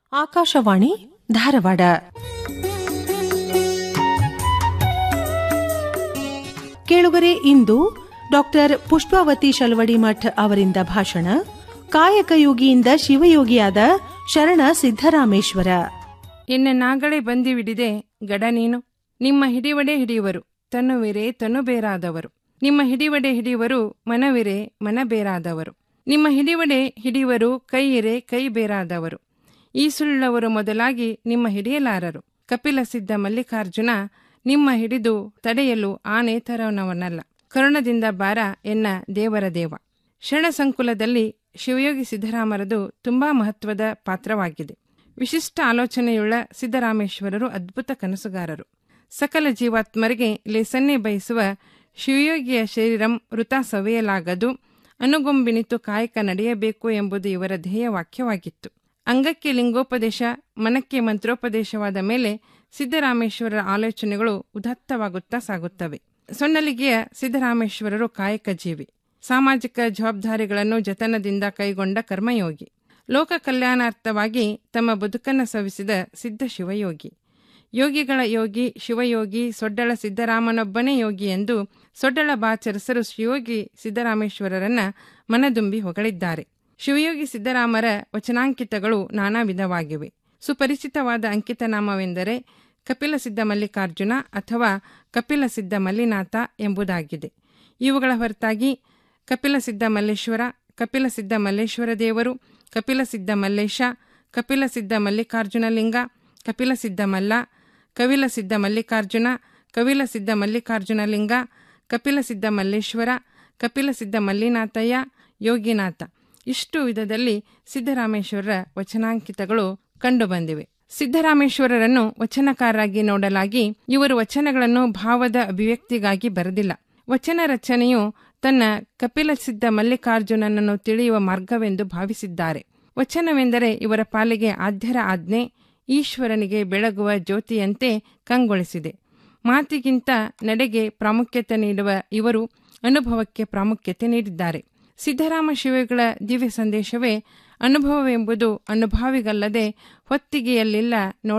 ಆಕಾಶವಾಣಿ ಧಾರವಾಡ ಕೇಳುಗರೆ ಇಂದು ಡಾಕ್ಟರ್ ಪುಷ್ಪಾವತಿ ಶಲ್ವಡಿ ಮಠ್ ಅವರಿಂದ ಭಾಷಣ ಕಾಯಕಯೋಗಿಯಿಂದ ಶಿವಯೋಗಿಯಾದ ಶರಣ ಸಿದ್ದರಾಮೇಶ್ವರ ಎನ್ನ ನಾಗಳೆ ಬಂದಿವಿಡಿದೆ ಗಡ ನೀನು ನಿಮ್ಮ ಹಿಡಿವಡೆ ಹಿಡಿಯುವರು ತನ್ನುವಿರೆ ತನು ಬೇರಾದವರು ನಿಮ್ಮ ಹಿಡಿವಡೆ ಹಿಡಿಯುವರು ಮನವಿರೆ ಮನ ಬೇರಾದವರು ನಿಮ್ಮ ಹಿಡಿವಡೆ ಹಿಡಿಯುವರು ಕೈಯಿರೆ ಕೈ ಬೇರಾದವರು ಈ ಸುಳ್ಳವರು ಮೊದಲಾಗಿ ನಿಮ್ಮ ಹಿಡಿಯಲಾರರು ಕಪಿಲ ಸಿದ್ಧ ಮಲ್ಲಿಕಾರ್ಜುನ ನಿಮ್ಮ ಹಿಡಿದು ತಡೆಯಲು ಆನೆ ತರನವನಲ್ಲ ಕರುಣದಿಂದ ಬಾರ ಎನ್ನ ದೇವರ ದೇವ ಶರಣ ಸಂಕುಲದಲ್ಲಿ ಶಿವಯೋಗಿ ಸಿದ್ದರಾಮರದು ತುಂಬಾ ಮಹತ್ವದ ಪಾತ್ರವಾಗಿದೆ ವಿಶಿಷ್ಟ ಆಲೋಚನೆಯುಳ್ಳ ಸಿದ್ದರಾಮೇಶ್ವರರು ಅದ್ಭುತ ಕನಸುಗಾರರು ಸಕಲ ಜೀವಾತ್ಮರಿಗೆ ಲೇಸನ್ನೇ ಬಯಸುವ ಶಿವಯೋಗಿಯ ಶರೀರಂ ವೃತ ಸವೆಯಲಾಗದು ಅನುಗೊಂಬಿನಿತು ಕಾಯಕ ನಡೆಯಬೇಕು ಎಂಬುದು ಇವರ ಧ್ಯೇಯ ವಾಕ್ಯವಾಗಿತ್ತು ಅಂಗಕ್ಕೆ ಲಿಂಗೋಪದೇಶ ಮನಕ್ಕೆ ಮಂತ್ರೋಪದೇಶವಾದ ಮೇಲೆ ಸಿದ್ದರಾಮೇಶ್ವರರ ಆಲೋಚನೆಗಳು ಉದತ್ತವಾಗುತ್ತಾ ಸಾಗುತ್ತವೆ ಸೊನ್ನಲಿಗೆಯ ಸಿದ್ದರಾಮೇಶ್ವರರು ಕಾಯಕ ಜೀವಿ ಸಾಮಾಜಿಕ ಜವಾಬ್ದಾರಿಗಳನ್ನು ಜತನದಿಂದ ಕೈಗೊಂಡ ಕರ್ಮಯೋಗಿ ಲೋಕ ಕಲ್ಯಾಣಾರ್ಥವಾಗಿ ತಮ್ಮ ಬದುಕನ್ನು ಸವಿಸಿದ ಸಿದ್ಧ ಶಿವಯೋಗಿ ಯೋಗಿಗಳ ಯೋಗಿ ಶಿವಯೋಗಿ ಸೊಡ್ಡಳ ಸಿದ್ದರಾಮನೊಬ್ಬನೇ ಯೋಗಿ ಎಂದು ಸೊಡ್ಡಳ ಬಾಚರಸರು ಶಿವಯೋಗಿ ಸಿದ್ದರಾಮೇಶ್ವರರನ್ನ ಮನದುಂಬಿ ಹೊಗಳಿದ್ದಾರೆ ಶಿವಯೋಗಿ ಸಿದ್ದರಾಮರ ವಚನಾಂಕಿತಗಳು ನಾನಾ ವಿಧವಾಗಿವೆ ಸುಪರಿಚಿತವಾದ ಅಂಕಿತನಾಮವೆಂದರೆ ಕಪಿಲ ಸಿದ್ಧ ಮಲ್ಲಿಕಾರ್ಜುನ ಅಥವಾ ಕಪಿಲ ಸಿದ್ಧ ಮಲ್ಲಿನಾಥ ಎಂಬುದಾಗಿದೆ ಇವುಗಳ ಹೊರತಾಗಿ ಕಪಿಲ ಸಿದ್ಧ ಮಲ್ಲೇಶ್ವರ ಕಪಿಲ ಸಿದ್ಧ ಮಲ್ಲೇಶ್ವರ ದೇವರು ಕಪಿಲ ಸಿದ್ಧ ಮಲ್ಲೇಶ ಕಪಿಲ ಸಿದ್ಧ ಮಲ್ಲಿಕಾರ್ಜುನ ಲಿಂಗ ಕಪಿಲ ಸಿದ್ಧ ಮಲ್ಲ ಕವಿಲ ಸಿದ್ಧ ಮಲ್ಲಿಕಾರ್ಜುನ ಕವಿಲ ಸಿದ್ಧ ಮಲ್ಲಿಕಾರ್ಜುನ ಲಿಂಗ ಕಪಿಲ ಸಿದ್ಧ ಮಲ್ಲೇಶ್ವರ ಕಪಿಲ ಸಿದ್ಧ ಮಲ್ಲಿನಾಥಯ್ಯ ಯೋಗಿನಾಥ ಇಷ್ಟು ವಿಧದಲ್ಲಿ ಸಿದ್ದರಾಮೇಶ್ವರರ ವಚನಾಂಕಿತಗಳು ಕಂಡುಬಂದಿವೆ ಸಿದ್ದರಾಮೇಶ್ವರರನ್ನು ವಚನಕಾರರಾಗಿ ನೋಡಲಾಗಿ ಇವರು ವಚನಗಳನ್ನು ಭಾವದ ಅಭಿವ್ಯಕ್ತಿಗಾಗಿ ಬರೆದಿಲ್ಲ ವಚನ ರಚನೆಯು ತನ್ನ ಕಪಿಲ ಸಿದ್ಧ ಮಲ್ಲಿಕಾರ್ಜುನನನ್ನು ತಿಳಿಯುವ ಮಾರ್ಗವೆಂದು ಭಾವಿಸಿದ್ದಾರೆ ವಚನವೆಂದರೆ ಇವರ ಪಾಲಿಗೆ ಆದ್ಯರ ಆಜ್ಞೆ ಈಶ್ವರನಿಗೆ ಬೆಳಗುವ ಜ್ಯೋತಿಯಂತೆ ಕಂಗೊಳಿಸಿದೆ ಮಾತಿಗಿಂತ ನಡೆಗೆ ಪ್ರಾಮುಖ್ಯತೆ ನೀಡುವ ಇವರು ಅನುಭವಕ್ಕೆ ಪ್ರಾಮುಖ್ಯತೆ ನೀಡಿದ್ದಾರೆ ಸಿದ್ದರಾಮ ಶಿವಗಳ ದಿವ್ಯ ಸಂದೇಶವೇ ಅನುಭವವೆಂಬುದು ಅನುಭಾವಿಗಲ್ಲದೆ ಹೊತ್ತಿಗೆಯಲ್ಲಿಲ್ಲ ನೋಡ